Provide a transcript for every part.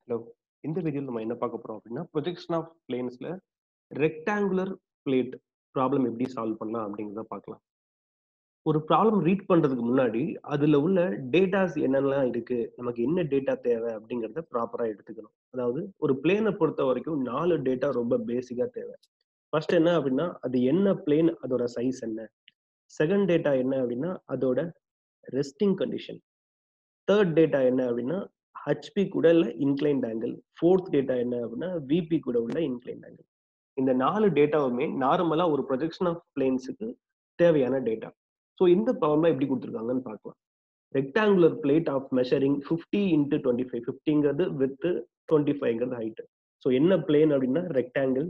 hello இந்த வீடியோவில் நம்ம என்ன பார்க்க போறோம் அப்படின்னா ப்ரொஜெக்ஷன் ஆஃப் பிளேன்ஸ்ல ரெக்டாங்குலர் பிளேட் ப்ராப்ளம் எப்படி சால்வ் பண்ணலாம் அப்படிங்கிறத பார்க்கலாம் ஒரு ப்ராப்ளம் ரீட் பண்றதுக்கு முன்னாடி அதுல உள்ள டேட்டாஸ் என்னென்னலாம் இருக்கு நமக்கு என்ன டேட்டா தேவை அப்படிங்கிறத ப்ராப்பரா எடுத்துக்கணும் அதாவது ஒரு பிளேனை பொறுத்த வரைக்கும் நாலு டேட்டா ரொம்ப பேசிக்கா தேவை ஃபர்ஸ்ட் என்ன அப்படின்னா அது என்ன பிளேன் அதோட சைஸ் என்ன செகண்ட் டேட்டா என்ன அப்படின்னா அதோட ரெஸ்டிங் கண்டிஷன் தேர்ட் டேட்டா என்ன அப்படின்னா ஹச்பி கூட உள்ள இன்க்ளைண்ட் ஆங்கிள் ஃபோர்த் டேட்டா என்ன அப்படின்னா விபி கூட உள்ள இன்க்ளைண்ட் ஆங்கிள் இந்த நாலு டேட்டாவுமே நார்மலா ஒரு ப்ரொஜெக்ஷன் ஆஃப் பிளேன்ஸுக்கு தேவையான டேட்டா ஸோ இந்த ப்ராப்ளம் எப்படி கொடுத்துருக்காங்கன்னு பார்க்கலாம் rectangular plate of measuring fifty into twenty five ஃபிஃப்டிங்கிறது வித் டுவெண்ட்டி ஃபைவ்ங்கிறது ஹைட்டு ஸோ என்ன பிளேன் அப்படின்னா ரெக்டாங்கிள்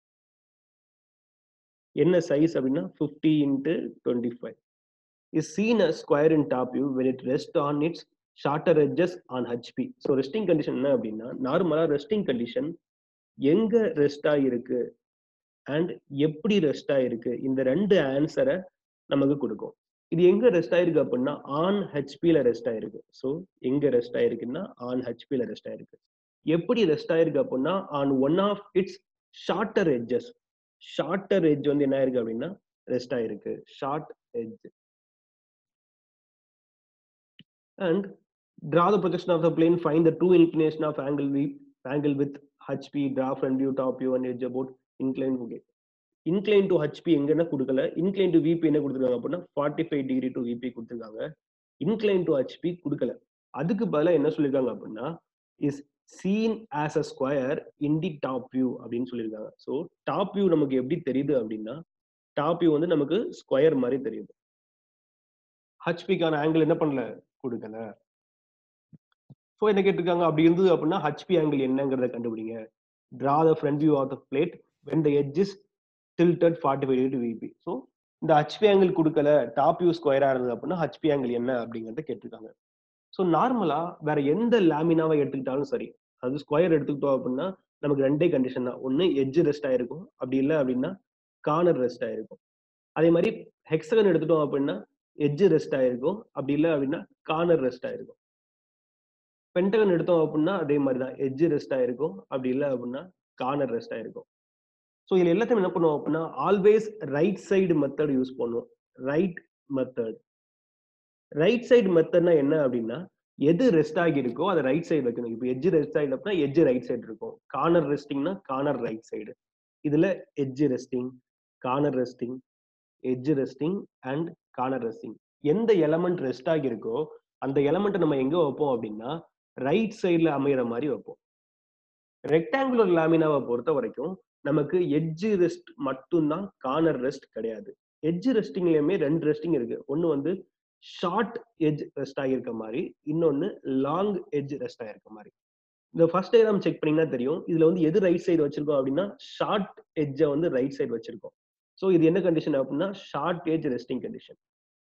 என்ன சைஸ் அப்படின்னா fifty into twenty five is seen a square in top view when it rest on its shorter edges on HP so resting condition என்ன அப்படின்னா நார்மலா resting condition எங்க rest ஆகிருக்கு and எப்படி ரெஸ்ட் ஆயிருக்கு இந்த ரெண்டு ஆன்சரை நமக்கு கொடுக்கும் இது எங்க ரெஸ்ட் ஆயிருக்கு அப்படின்னா ஆன் ஹெச்பியில ரெஸ்ட் ஆயிருக்கு ஸோ எங்க ரெஸ்ட் ஆயிருக்குன்னா ஆன் ஹெச்பியில ரெஸ்ட் ஆயிருக்கு எப்படி ரெஸ்ட் ஆயிருக்கு அப்படின்னா on one of its shorter edges shorter edge வந்து என்ன ஆயிருக்கு அப்படின்னா ரெஸ்ட் ஆயிருக்கு short edge and draw the projection of the plane find the true inclination of angle v angle with hp draw front view top view and edge about incline okay incline to hp எங்கன்னா கொடுக்கல incline to vp என்ன கொடுத்துருக்காங்க அப்படின்னா forty five degree to VP கொடுத்துருக்காங்க incline to hp கொடுக்கல அதுக்கு பதிலாக என்ன சொல்லியிருக்காங்க அப்படின்னா is seen as a square in the top view அப்படின்னு சொல்லியிருக்காங்க ஸோ டாப் வியூ நமக்கு எப்படி தெரியுது அப்படின்னா டாப் வியூ வந்து நமக்கு ஸ்கொயர் மாதிரி தெரியுது ஹச்பிக்கான ஆங்கிள் என்ன பண்ணல கொடுக்கல ஸோ என்ன கேட்டிருக்காங்க அப்படி இருந்தது அப்படின்னா ஹச்பி ஆங்கிள் என்னங்கிறத கண்டுபிடிங்க draw the front view of the plate when the edge is tilted forty five degree VP so இந்த ஹச்பி ஆங்கிள் கொடுக்கல டாப் வியூ ஸ்கொயரா இருந்தது அப்படின்னா ஹச்பி ஆங்கிள் என்ன அப்படிங்கிறத கேட்டிருக்காங்க ஸோ நார்மலா வேற எந்த லேமினாவை எடுத்துக்கிட்டாலும் சரி அது ஸ்கொயர் எடுத்துக்கிட்டோம் அப்படின்னா நமக்கு ரெண்டே கண்டிஷன் தான் ஒன்று எட்ஜ் ரெஸ்ட் ஆயிருக்கும் அப்படி இல்லை அப்படின்னா கார்னர் ரெஸ்ட் ஆயிருக்கும் அதே மாதிரி ஹெக்ஸகன் எடுத்துட்டோம் அப்படின்னா எட்ஜ் ரெஸ்ட் ஆயிருக்கும் அப்படி இல்லை அப்படின்னா கார்னர் ரெஸ்ட் ஆயிருக்கும் பென்டகன் எடுத்தோம் அப்படின்னா அதே மாதிரி தான் எட்ஜ் ரெஸ்ட் ஆயிருக்கும் அப்படி இல்லை அப்படின்னா கார்னர் ரெஸ்ட் ஆயிருக்கும் ஸோ இதில் எல்லாத்தையும் என்ன பண்ணுவோம் அப்படின்னா always right side method use பண்ணுவோம் ரைட் மெத்தட் ரைட் சைடு மெத்தட்னா என்ன அப்படின்னா எது ரெஸ்ட் ஆகி இருக்கோ அதை ரைட் சைடு வைக்கணும் இப்போ எட்ஜ் ரெஸ்ட் ஆகிடு அப்படின்னா எட்ஜ் ரைட் சைடு இருக்கும் கார்னர் ரெஸ்டிங்னா கார்னர் ரைட் சைடு இதுல edge resting corner resting edge resting and corner resting எந்த எலமெண்ட் ரெஸ்ட் ஆகியிருக்கோ அந்த எலமெண்ட் நம்ம எங்க வைப்போம் அப்படின்னா ரைட் சைட்ல அமையிற மாதிரி வைப்போம் ரெக்டாங்குலர் லேமினாவை பொறுத்த வரைக்கும் நமக்கு எட்ஜ் ரெஸ்ட் மட்டும்தான் கார்னர் ரெஸ்ட் கிடையாது எட்ஜ் ரெஸ்டிங்லயுமே ரெண்டு ரெஸ்டிங் இருக்கு ஒன்னு வந்து ஷார்ட் எட்ஜ் ரெஸ்ட் ஆகியிருக்க மாதிரி இன்னொன்னு லாங் எட்ஜ் ரெஸ்ட் ஆகிருக்க மாதிரி இந்த ஃபர்ஸ்ட் டயக்ராம் செக் பண்ணீங்கன்னா தெரியும் இதுல வந்து எது ரைட் சைடு வச்சிருக்கோம் அப்படின்னா ஷார்ட் எட்ஜை வந்து ரைட் சைடு வச்சிருக்கோம் ஸோ இது என்ன கண்டிஷன் அப்படின்னா short edge resting condition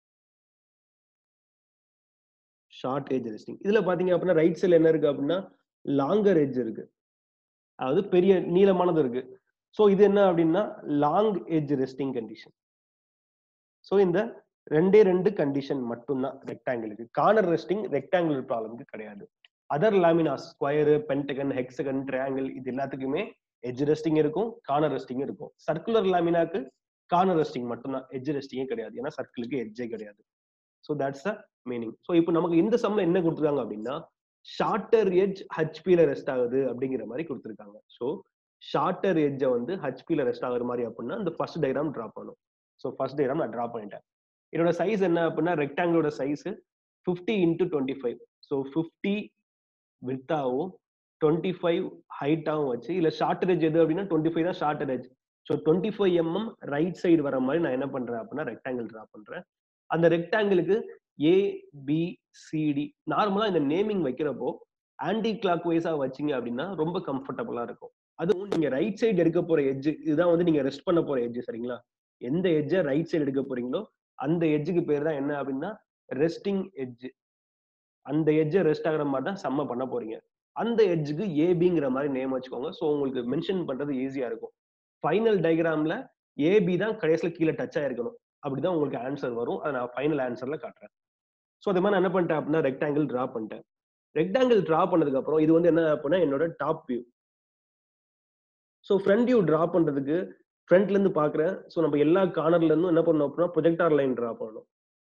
short edge resting இதுல பாத்தீங்க அப்படின்னா ரைட் சைடுல என்ன இருக்கு அப்படின்னா லாங்கர் எட்ஜ் இருக்கு அதாவது பெரிய நீளமானது இருக்கு ஸோ இது என்ன அப்படின்னா long edge resting condition so இந்த ரெண்டே ரெண்டு கண்டிஷன் மட்டும்தான் ரெக்டாங்கிளுக்கு கார்னர் ரெஸ்டிங் ரெக்டாங்குலர் ப்ராப்ளம்க்கு கிடையாது other lamina square pentagon hexagon triangle இது எல்லாத்துக்குமே எட்ஜ் ரெஸ்டிங் இருக்கும் கார்னர் ரெஸ்டிங் இருக்கும் சர்க்குலர் லாமினாக்கு கார்னர் ரெஸ்டிங் மட்டும்தான் எட்ஜ் ரெஸ்டிங்கே கிடையாது ஏன்னா சர்க்கிளுக்கு எட்ஜே கிடையாது so that's a meaning so இப்போ நமக்கு இந்த சம்ல என்ன கொடுத்துருக்காங்க அப்படின்னா ஷார்ட்டர் எட்ஜ் ஹச்பியில ரெஸ்ட் ஆகுது அப்படிங்கிற மாதிரி கொடுத்துருக்காங்க ஸோ ஷார்ட்டர் எட்ஜை வந்து ஹச்பியில ரெஸ்ட் ஆகுற மாதிரி அப்படின்னா இந்த ஃபர்ஸ்ட் டயக்ராம் ட்ரா பண்ணும் ஸோ ஃபர்ஸ்ட் டயக்ராம் நான் ட்ரா பண்ணிட்டேன் என்னோட சைஸ் என்ன அப்படின்னா ரெக்டாங்கிளோட size fifty into twenty five so fifty வித்தாவும் டுவெண்ட்டி ஃபைவ் ஹைட்டாகவும் வச்சு இல்லை ஷார்ட்டர் எஜ் எது அப்படின்னா டுவெண்ட்டி ஃபைவ் தான் shorter edge so twenty five mm right side வர மாதிரி நான் என்ன பண்றேன் அப்படின்னா ரெக்டாங்கிள் ட்ரா பண்றேன் அந்த ரெக்டாங்கிளுக்கு ஏ பி சிடி நார்மலா இந்த நேமிங் வைக்கிறப்போ ஆன்டி கிளாக் வைஸா வச்சீங்க அப்படின்னா ரொம்ப கம்ஃபர்டபுளா இருக்கும் அதுவும் நீங்க ரைட் சைடு எடுக்க போற எட்ஜ் இதுதான் வந்து நீங்க ரெஸ்ட் பண்ண போற எட்ஜ் சரிங்களா எந்த எட்ஜை ரைட் சைடு எடுக்க போறீங்களோ அந்த எட்ஜுக்கு பேர் தான் என்ன அப்படின்னா ரெஸ்டிங் எட்ஜ் அந்த எட்ஜை ரெஸ்ட் ஆகிற மாதிரி தான் செம்ம பண்ண போறீங்க அந்த எட்ஜுக்கு ஏபிங்கிற மாதிரி நேம் வச்சுக்கோங்க ஸோ உங்களுக்கு மென்ஷன் பண்றது ஈஸியா இருக்கும் ஃபைனல் டயக்ராம்ல ஏபி தான் கடைசியில் கீழே டச் ஆயிருக்கணும் அப்படிதான் உங்களுக்கு ஆன்சர் வரும் அதை நான் ஃபைனல் ஆன்சர்ல காட்டுறேன் ஸோ அதே மாதிரி நான் என்ன பண்ணிட்டேன் அப்படின்னா ரெக்டாங்கிள் ட்ரா பண்ணிட்டேன் ரெக்டாங்கிள் டிரா பண்ணதுக்கு அப்புறம் இது வந்து என்ன அப்படின்னா என்னோட top view so front view draw பண்றதுக்கு ஃப்ரண்ட்ல இருந்து பாக்குறேன் ஸோ நம்ம எல்லா கார்னர்ல இருந்தும் என்ன பண்ணணும் அப்படின்னா ப்ரொஜெக்டார் லைன் டிரா பண்ணணும்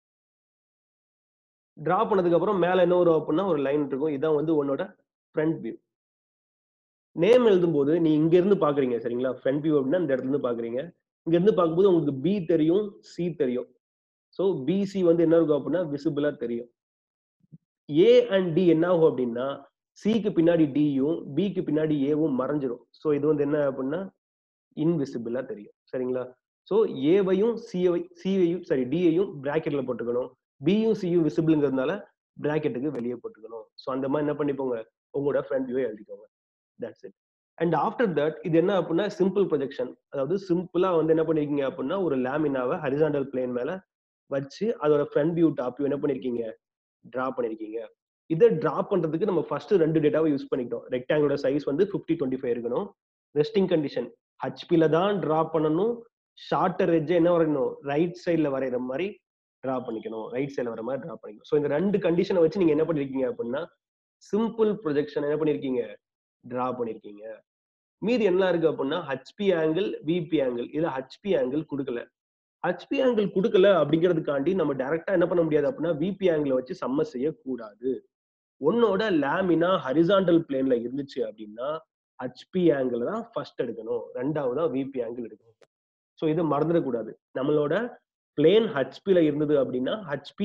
டிரா பண்ணதுக்கு அப்புறம் மேல என்ன வரும் அப்படின்னா ஒரு லைன் இருக்கும் இதான் வந்து உன்னோட ஃப்ரண்ட் வியூ நேம் எழுதும்போது நீ இங்க இருந்து பாக்குறீங்க சரிங்களா ஃப்ரண்ட் வியூ அப்படின்னா இந்த இடத்துல இருந்து பாக்குறீங்க இங்க இருந்து பார்க்கும்போது உங்களுக்கு பி தெரியும் சி தெரியும் ஸோ பிசி வந்து என்ன இருக்கும் அப்படின்னா விசிபிளா தெரியும் ஏ அண்ட் டி என்ன ஆகும் அப்படின்னா சிக்கு பின்னாடி டியும் பிக்கு பின்னாடி ஏவும் மறைஞ்சிரும் ஸோ இது வந்து என்ன அப்படின்னா இன்விசிபிளா தெரியும் சரிங்களா ஸோ ஏவையும் சிஐ சிஐயும் சாரி டியையும் பிராக்கெட்ல போட்டுக்கணும் பியும் சியும் விசிபிள்ங்கிறதுனால பிராக்கெட்டுக்கு வெளியே போட்டுக்கணும் ஸோ அந்த மாதிரி என்ன பண்ணிப்போங்க உங்களோட ஃப்ரண்ட் வியூவை எழுதிக்கோங்க that's it and after that இது என்ன அப்படின்னா சிம்பிள் ப்ரொஜெக்ஷன் அதாவது சிம்பிளா வந்து என்ன பண்ணிருக்கீங்க அப்படின்னா ஒரு லேமினாவை ஹரிசாண்டல் பிளேன் மேல வச்சு அதோட ஃப்ரண்ட் வியூ டாப் வியூ என்ன பண்ணிருக்கீங்க டிரா பண்ணிருக்கீங்க இதை டிரா பண்றதுக்கு நம்ம ஃபர்ஸ்ட் ரெண்டு டேட்டாவை யூஸ் பண்ணிக்கிட்டோம் ரெக்டாங்கிளோட சைஸ் வந்து ஃபிஃப்டி டுவெண்ட்டி ஃபைவ் இருக்கணும் ரெஸ்டிங் கண்டிஷன் ஹச்பில தான் டிரா பண்ணணும் ஷார்ட்டர் எட்ஜ் என்ன வரையணும் ரைட் சைட்ல வரைகிற மாதிரி டிரா பண்ணிக்கணும் ரைட் சைட்ல வர மாதிரி டிரா பண்ணிக்கணும் ஸோ இந்த ரெண்டு கண்டிஷனை வச்சு நீங்க என்ன பண்ணிருக்கீங்க அப்படின்னா சிம்பிள் ப்ரொஜெக்ஷன் என்ன பண்ணிருக்கீங்க டிரா பண்ணிருக்கீங்க மீதி என்ன இருக்கு அப்படின்னா ஹச்பி ஆங்கிள் விபி ஆங்கிள் இதுல ஹச்பி ஆங்கிள் கொடுக்கல ஹச்பி ஆங்கிள் கொடுக்கல அப்படிங்கிறதுக்காண்டி நம்ம டைரக்டா என்ன பண்ண முடியாது அப்படின்னா விபி ஆங்கிள் வச்சு சம்ம செய்யக்கூடாது உன்னோட லேமினா ஹரிசாண்டல் பிளேன்ல இருந்துச்சு அப்படின்னா ஹச்பி ஆங்கிள் தான் ஃபர்ஸ்ட் எடுக்கணும் ரெண்டாவதா விபி ஆங்கிள் எடுக்கணும் ஸோ இதை மறந்துடக்கூடாது நம்மளோட பிளேன் ஹச்பில இருந்தது அப்படின்னா ஹச்பி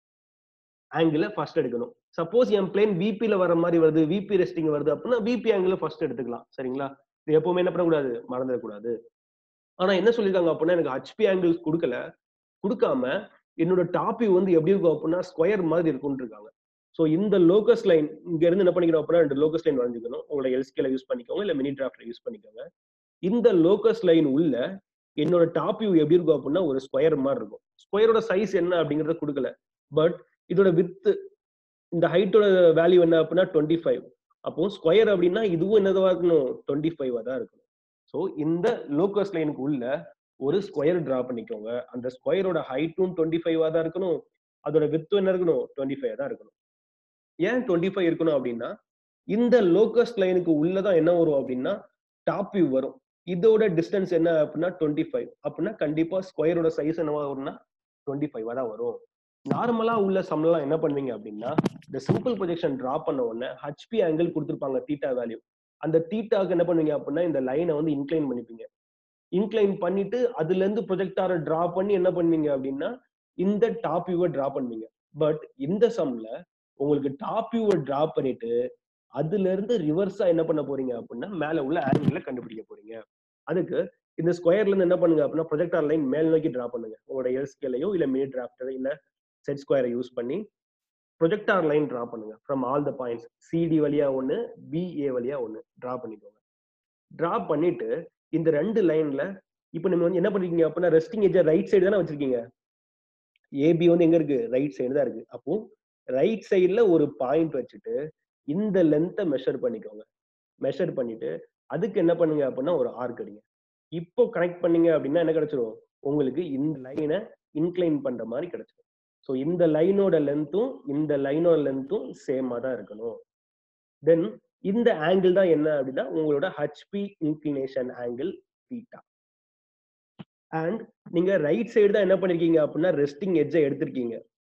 ஆங்கிள ஃபர்ஸ்ட் எடுக்கணும் சப்போஸ் என் பிளேன் விபில வர மாதிரி வருது விபி ரெஸ்டிங் வருது அப்படின்னா விபி ஆங்கிள் ஃபர்ஸ்ட் எடுத்துக்கலாம் சரிங்களா இது எப்பவுமே என்ன பண்ணக்கூடாது மறந்துடக்கூடாது ஆனா என்ன சொல்லியிருக்காங்க அப்படின்னா எனக்கு ஹச்பி ஆங்கிள்ஸ் கொடுக்கல கொடுக்காம என்னோட டாப் வியூ வந்து எப்படி இருக்கும் அப்படின்னா ஸ்கொயர் மாதிரி இருக்கும்னு இருக்காங்க ஸோ இந்த லோக்கஸ் லைன் இங்க இருந்து என்ன பண்ணிக்கணும் அப்படின்னா ரெண்டு லோக்கஸ் லைன் வரைஞ்சிக்கணும் உங்களோட எல்ஸ்கேல யூஸ் பண்ணிக்கோங்க இல்ல மினி டிராஃப்ட்ல யூஸ் பண்ணிக்கோங்க இந்த லோக்கஸ் லைன் உள்ள என்னோட டாப் வியூ எப்படி இருக்கும் அப்படின்னா ஒரு ஸ்கொயர் மாதிரி இருக்கும் ஸ்கொயரோட சைஸ் என்ன அப்படிங்கறத கொடுக்கல பட் இதோட வித்து இந்த ஹைட்டோட வேல்யூ என்ன அப்படின்னா டுவெண்ட்டி ஃபைவ் அப்போ ஸ்கொயர் அப்படின்னா இதுவும் என்னதுவா இருக்கணும் டுவெண்ட்டி ஃபைவா தான் இருக்கணும் ஸோ இந்த லோக்கஸ் லைனுக்கு உள்ள ஒரு ஸ்கொயர் டிரா பண்ணிக்கோங்க அந்த ஸ்கொயரோட ஹைட்டும் டுவெண்ட்டி ஃபைவா தான் இருக்கணும் அதோட வித்தும் என்ன இருக்கணும் டுவெண்ட்டி ஃபைவ் தான் இருக்கணும் ஏன் டுவெண்ட்டி ஃபைவ் இருக்கணும் அப்படின்னா இந்த லோக்கஸ் லைனுக்கு உள்ளதான் என்ன வரும் அப்படின்னா டாப் வியூ வரும் இதோட டிஸ்டன்ஸ் என்ன அப்படின்னா டுவெண்ட்டி ஃபைவ் அப்படின்னா கண்டிப்பா ஸ்கொயரோட சைஸ் என்னவா வரும்னா டுவெண்ட்டி ஃபைவா தான் வரும் நார்மலா உள்ள சம்லாம் என்ன பண்ணுவீங்க அப்படின்னா இந்த சிம்பிள் ப்ரொஜெக்ஷன் டிரா பண்ண உடனே ஹச்பி ஆங்கிள் கொடுத்துருப்பாங்க தீட்டா வேல்யூ அந்த தீட்டாக்கு என்ன பண்ணுவீங்க அப்படின்னா இந்த லைனை வந்து இன்க்ளைன் பண்ணிப்பீங்க இன்க்ளைன் பண்ணிட்டு அதுல இருந்து ப்ரொஜெக்டாரை டிரா பண்ணி என்ன பண்ணுவீங்க அப்படின்னா இந்த டாப் வியூவை டிரா பண்ணுவீங்க பட் இந்த சம்ல உங்களுக்கு டாப் வியூவை டிரா பண்ணிட்டு அதுல இருந்து ரிவர்ஸா என்ன பண்ண போறீங்க அப்படின்னா மேல உள்ள ஆங்கிள் கண்டுபிடிக்க போறீங்க அதுக்கு இந்த ஸ்கொயர்ல இருந்து என்ன பண்ணுங்க அப்படின்னா ப்ரொஜெக்டார் லைன் மேல் நோக்கி டிரா பண்ணுங்க உங்களோட எல்ஸ்கேலையோ இல்ல மினி டிராஃப்டர் இல்ல செட் ஸ்கொயரை யூஸ் பண்ணி ப்ரொஜெக்டார் லைன் டிரா பண்ணுங்க from all the points CD வழியா ஒன்று பிஏ வழியா ஒன்று டிரா பண்ணிக்கோங்க டிரா பண்ணிட்டு இந்த ரெண்டு லைன்ல இப்போ நீங்க வந்து என்ன பண்ணிருக்கீங்க அப்படின்னா ரெஸ்டிங் எஜ் ரைட் சைடு தானே வச்சிருக்கீங்க ஏபி வந்து எங்க இருக்கு ரைட் சைடு தான் இருக்கு அப்போ ரைட் சைடுல ஒரு பாயிண்ட் வச்சுட்டு இந்த லென்த்தை மெஷர் பண்ணிக்கோங்க மெஷர் பண்ணிட்டு அதுக்கு என்ன பண்ணுங்க அப்படின்னா ஒரு ஆர்க் அடிங்க இப்போ கனெக்ட் பண்ணீங்க அப்படின்னா என்ன கிடைச்சிரும் உங்களுக்கு இந்த லைனை இன்க்ளைன் பண்ற மாதிரி கிடைச்சிரும் ஸோ இந்த லைனோட லென்த்தும் இந்த லைனோட லென்த்தும் சேமா தான் இருக்கணும் தென் இந்த ஆங்கிள் தான் என்ன அப்படின்னா உங்களோட HP inclination angle theta and நீங்க ரைட் சைடு தான் என்ன பண்ணிருக்கீங்க அப்படின்னா ரெஸ்டிங் எட்ஜை எடுத்திருக்கீங்க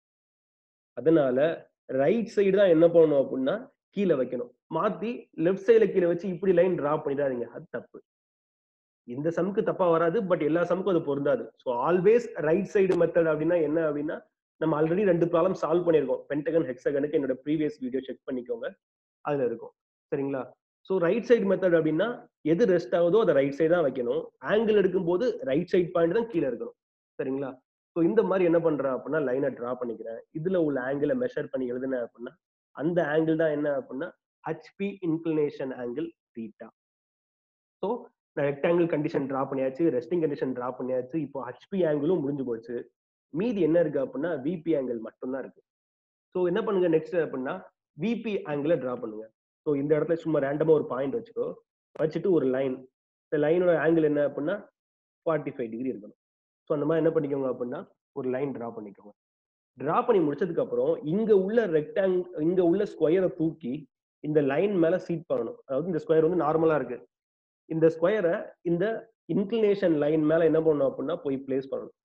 அதனால ரைட் சைடு தான் என்ன பண்ணணும் அப்படின்னா கீழே வைக்கணும் மாத்தி லெஃப்ட் சைடுல கீழே வச்சு இப்படி லைன் டிரா பண்ணிடாதீங்க அது தப்பு இந்த சமுக்கு தப்பா வராது பட் எல்லா சமுக்கும் அது பொருந்தாது so always right side method அப்படின்னா என்ன அப்படின்னா நம்ம ஆல்ரெடி ரெண்டு ப்ராப்ளம் சால்வ் பண்ணியிருக்கோம் பென்டகன் ஹெக்ஸகனுக்கு என்னோட ப்ரீவியஸ் வீடியோ செக் பண்ணிக்கோங்க அதுல இருக்கும் சரிங்களா ஸோ ரைட் சைடு மெத்தட் அப்படின்னா எது ரெஸ்ட் ஆகுதோ அதை ரைட் சைடு தான் வைக்கணும் ஆங்கிள் எடுக்கும்போது ரைட் சைடு பாயிண்ட் தான் கீழே இருக்கணும் சரிங்களா ஸோ இந்த மாதிரி என்ன பண்றேன் அப்படின்னா லைனை டிரா பண்ணிக்கிறேன் இதுல உள்ள ஆங்கிளை மெஷர் பண்ணி எழுதுனேன் அப்படின்னா அந்த ஆங்கிள் தான் என்ன அப்படின்னா HP inclination angle theta so நான் ரெக்டாங்கிள் கண்டிஷன் டிரா பண்ணியாச்சு ரெஸ்டிங் கண்டிஷன் டிரா பண்ணியாச்சு இப்போ ஹச்பி ஆங்கிளும் முடிஞ்சு போச்சு மீதி என்ன இருக்கு அப்படின்னா விபி ஆங்கிள் மட்டும்தான் இருக்கு ஸோ என்ன பண்ணுங்க நெக்ஸ்ட் அப்படின்னா விபி ஆங்கிளை டிரா பண்ணுங்க ஸோ இந்த இடத்துல சும்மா ரேண்டமா ஒரு பாயிண்ட் வச்சுக்கோ வச்சுட்டு ஒரு லைன் இந்த லைனோட ஆங்கிள் என்ன அப்படின்னா ஃபார்ட்டி ஃபைவ் டிகிரி இருக்கணும் ஸோ அந்த மாதிரி என்ன பண்ணிக்கோங்க அப்படின்னா ஒரு லைன் டிரா பண்ணிக்கோங்க டிரா பண்ணி முடிச்சதுக்கு அப்புறம் இங்க உள்ள ரெக்டாங் இங்க உள்ள ஸ்கொயரை தூக்கி இந்த லைன் மேல சீட் பண்ணணும் அதாவது இந்த ஸ்கொயர் வந்து நார்மலா இருக்கு இந்த ஸ்கொயரை இந்த இன்க்ளினேஷன் லைன் மேல என்ன பண்ணணும் அப்படின்னா போய் பிளேஸ் பண்ணணும்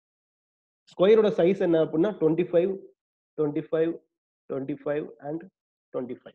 ஸ்கொயரோட சைஸ் என்ன அப்படின்னா twenty five twenty five twenty five and twenty five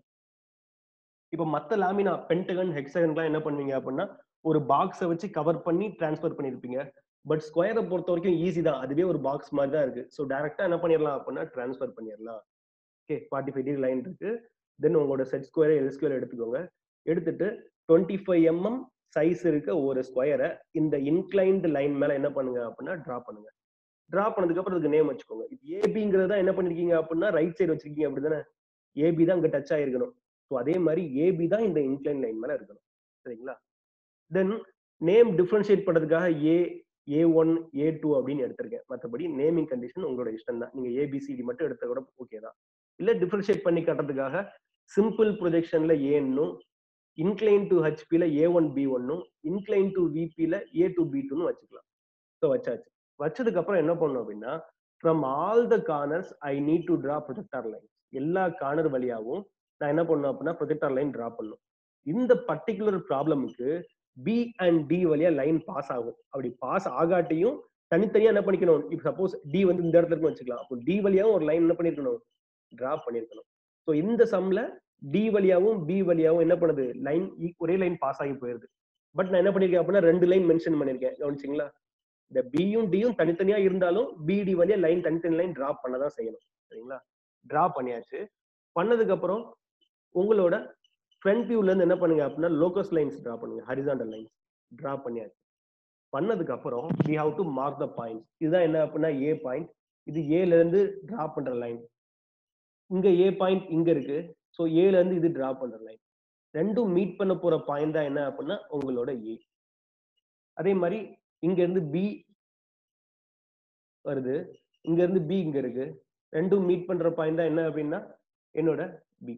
இப்போ மற்ற லாமினா பென்டகன் ஹெக்ஸகன்லாம் என்ன பண்ணுவீங்க அப்படின்னா ஒரு பாக்ஸை வச்சு கவர் பண்ணி டிரான்ஸ்ஃபர் பண்ணியிருப்பீங்க பட் ஸ்கொயரை பொறுத்த வரைக்கும் ஈஸி தான் அதுவே ஒரு பாக்ஸ் மாதிரி தான் இருக்கு ஸோ டேரக்டா என்ன பண்ணிடலாம் அப்படின்னா டிரான்ஸ்ஃபர் பண்ணிடலாம் okay forty five degree line இருக்கு தென் உங்களோட செட் ஸ்கொயர் எல் ஸ்கொயர் எடுத்துக்கோங்க எடுத்துட்டு டுவெண்ட்டி ஃபைவ் எம்எம் சைஸ் இருக்க ஒரு ஸ்கொயரை இந்த இன்க்ளைன்டு லைன் மேல என்ன பண்ணுங்க அப்படின்னா டிரா பண்ணுங்க டிரா பண்ணதுக்கு அப்புறம் அதுக்கு நேம் வச்சுக்கோங்க இப்போ ஏபிங்கிறத என்ன பண்ணிருக்கீங்க அப்படின்னா ரைட் சைடு வச்சிருக்கீங்க அப்படிதானே ஏபி தான் அங்க டச் ஆயிருக்கணும் ஸோ அதே மாதிரி ஏபி தான் இந்த இன்க்ளைன் லைன் மேல இருக்கணும் சரிங்களா தென் நேம் டிஃபரன்ஷியேட் பண்றதுக்காக ஏ ஏ ஒன் ஏ டூ அப்படின்னு எடுத்திருக்கேன் மற்றபடி நேமிங் கண்டிஷன் உங்களோட இஷ்டம் தான் நீங்க ஏபிசிடி மட்டும் எடுத்த கூட ஓகே தான் இல்ல டிஃபரன்ஷியேட் பண்ணி காட்டுறதுக்காக சிம்பிள் ப்ரொஜெக்ஷன்ல ஏன்னும் இன்க்ளைன் டு ஹெச்பில ஏ ஒன் பி ஒன்னும் இன்க்ளைன் டு விபில ஏ டு பி டூன்னு வச்சுக்கலாம் ஸோ வச்சாச்சு வச்சதுக்கு அப்புறம் என்ன பண்ணணும் அப்படின்னா from all the corners I need to draw projector line எல்லா கார்னர் வழியாவும் நான் என்ன பண்ணணும் அப்படின்னா ப்ரொஜெக்டார் லைன் டிரா பண்ணும் இந்த பர்டிகுலர் ப்ராப்ளமுக்கு பி அண்ட் டி வழியா லைன் பாஸ் ஆகும் அப்படி பாஸ் ஆகாட்டியும் தனித்தனியா என்ன பண்ணிக்கணும் இப்போ சப்போஸ் டி வந்து இந்த இடத்துல இருக்குன்னு வச்சுக்கலாம் அப்போ டி வழியாவும் ஒரு லைன் என்ன பண்ணிருக்கணும் டிரா பண்ணிருக்கணும் ஸோ இந்த சம்ல டி வழியாவும் பி வழியாவும் என்ன பண்ணுது லைன் ஒரே லைன் பாஸ் ஆகி போயிருது பட் நான் என்ன பண்ணிருக்கேன் அப்படின்னா ரெண்டு லைன் மென்ஷன் பண்ணிருக்கேன் கவனிச்சிங்களா இந்த பியும் டியும் தனித்தனியா இருந்தாலும் பிடி வழியா லைன் தனித்தனி லைன் டிரா பண்ணதான் செய்யணும் சரிங்களா டிரா பண்ணியாச்சு பண்ணதுக்கு அப்புறம் உங்களோட ஃப்ரண்ட் வியூல இருந்து என்ன பண்ணுங்க அப்படின்னா லோக்கஸ் லைன்ஸ் டிரா பண்ணுங்க ஹரிசாண்டல் லைன்ஸ் டிரா பண்ணியாச்சு பண்ணதுக்கு அப்புறம் we have to mark the points இதுதான் என்ன அப்படின்னா ஏ பாயிண்ட் இது ஏல இருந்து டிரா பண்ற லைன் இங்க ஏ பாயிண்ட் இங்க இருக்கு ஸோ ஏல இருந்து இது டிரா பண்ற லைன் ரெண்டும் மீட் பண்ண போற பாயிண்ட் தான் என்ன அப்படின்னா உங்களோட ஏ அதே மாதிரி இங்க இருந்து பி வருது இங்க இருந்து பி இங்க இருக்கு ரெண்டும் மீட் பண்ற பாயிண்ட் தான் என்ன அப்படின்னா என்னோட B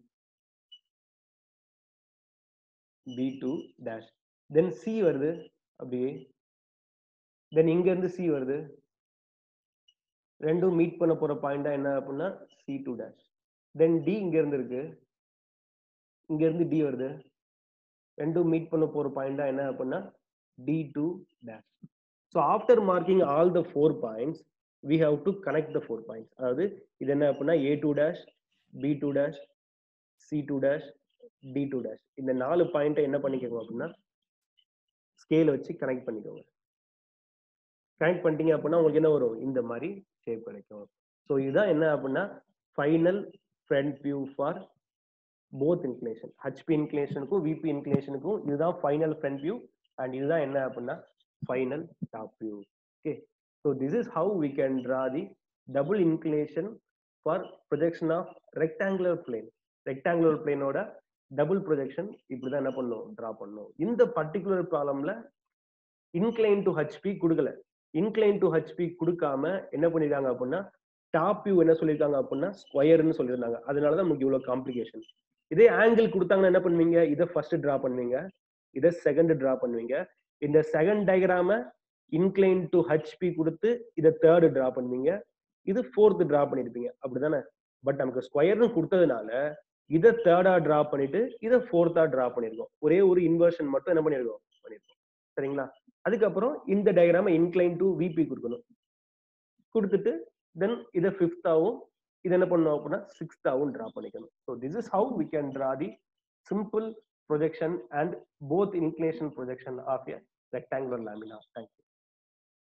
B two dash then C வருது அப்படியே தென் இங்க இருந்து சி வருது ரெண்டும் மீட் பண்ண போற பாயிண்டா என்ன அப்படின்னா C two dash then D இங்க இருந்து இருக்கு இங்க இருந்து டி வருது ரெண்டும் மீட் பண்ண போற பாயிண்டா என்ன அப்படின்னா D two dash so after marking all the four points we have to connect the four points அதாவது இது என்ன அப்படின்னா A two dash B two dash C two dash D two dash இந்த நாலு பாயிண்ட்டை என்ன பண்ணிக்கோங்க அப்படின்னா ஸ்கேல் வச்சு கனெக்ட் பண்ணிக்கோங்க கனெக்ட் பண்ணிட்டீங்க அப்படின்னா உங்களுக்கு என்ன வரும் இந்த மாதிரி ஷேப் கிடைக்கும் ஸோ இதுதான் என்ன அப்படின்னா final front view for both inclination HP இன்க்ளேஷனுக்கும் விபி இன்க்ளேஷனுக்கும் இதுதான் ஃபைனல் ஃப்ரண்ட் வியூ அண்ட் இதுதான் என்ன அப்படின்னா final top view okay so this is how we can draw the double inclination for projection of rectangular plane rectangular பிளேனோட double projection இப்படிதான் என்ன பண்ணும் ட்ரா பண்ணும் இந்த பர்டிகுலர் ப்ராப்ளம்ல இன்க்ளைன் டு ஹெச்பி கொடுக்கல இன்க்ளைன் டு ஹெச்பி கொடுக்காம என்ன பண்ணிருக்காங்க அப்படின்னா டாப் வியூ என்ன சொல்லியிருக்காங்க அப்படின்னா ஸ்கொயர்னு சொல்லியிருந்தாங்க அதனாலதான் நமக்கு இவ்வளவு காம்ப்ளிகேஷன் இதே ஆங்கிள் கொடுத்தாங்கன்னா என்ன பண்ணுவீங்க இதை ஃபர்ஸ்ட் டிரா பண்ணுவீங்க இதை செகண்ட் டிரா பண்ணுவீங்க இந்த செகண்ட் டயக்ராம இன்க்ளைன் டு ஹெச்பி கொடுத்து இதை தேர்டு டிரா பண்ணுவீங்க இது ஃபோர்த் டிரா பண்ணிருப்பீங்க அப்படிதானே பட் நமக்கு ஸ்கொயர்னு கொடுத்ததுனால இதை தேர்டா டிரா பண்ணிட்டு இதை ஃபோர்த்தா டிரா பண்ணிருக்கோம் ஒரே ஒரு இன்வர்ஷன் மட்டும் என்ன பண்ணிருக்கோம் பண்ணிருக்கோம் சரிங்களா அதுக்கப்புறம் இந்த டயக்ராம இன்க்ளைன் டு விபி கொடுக்கணும் கொடுத்துட்டு தென் இதை ஃபிஃப்த்தாவும் இது என்ன பண்ணணும் அப்படின்னா சிக்ஸ்த்தாவும் டிரா பண்ணிக்கணும் so this is how we can draw the simple projection and both inclination projection of a rectangular lamina thank you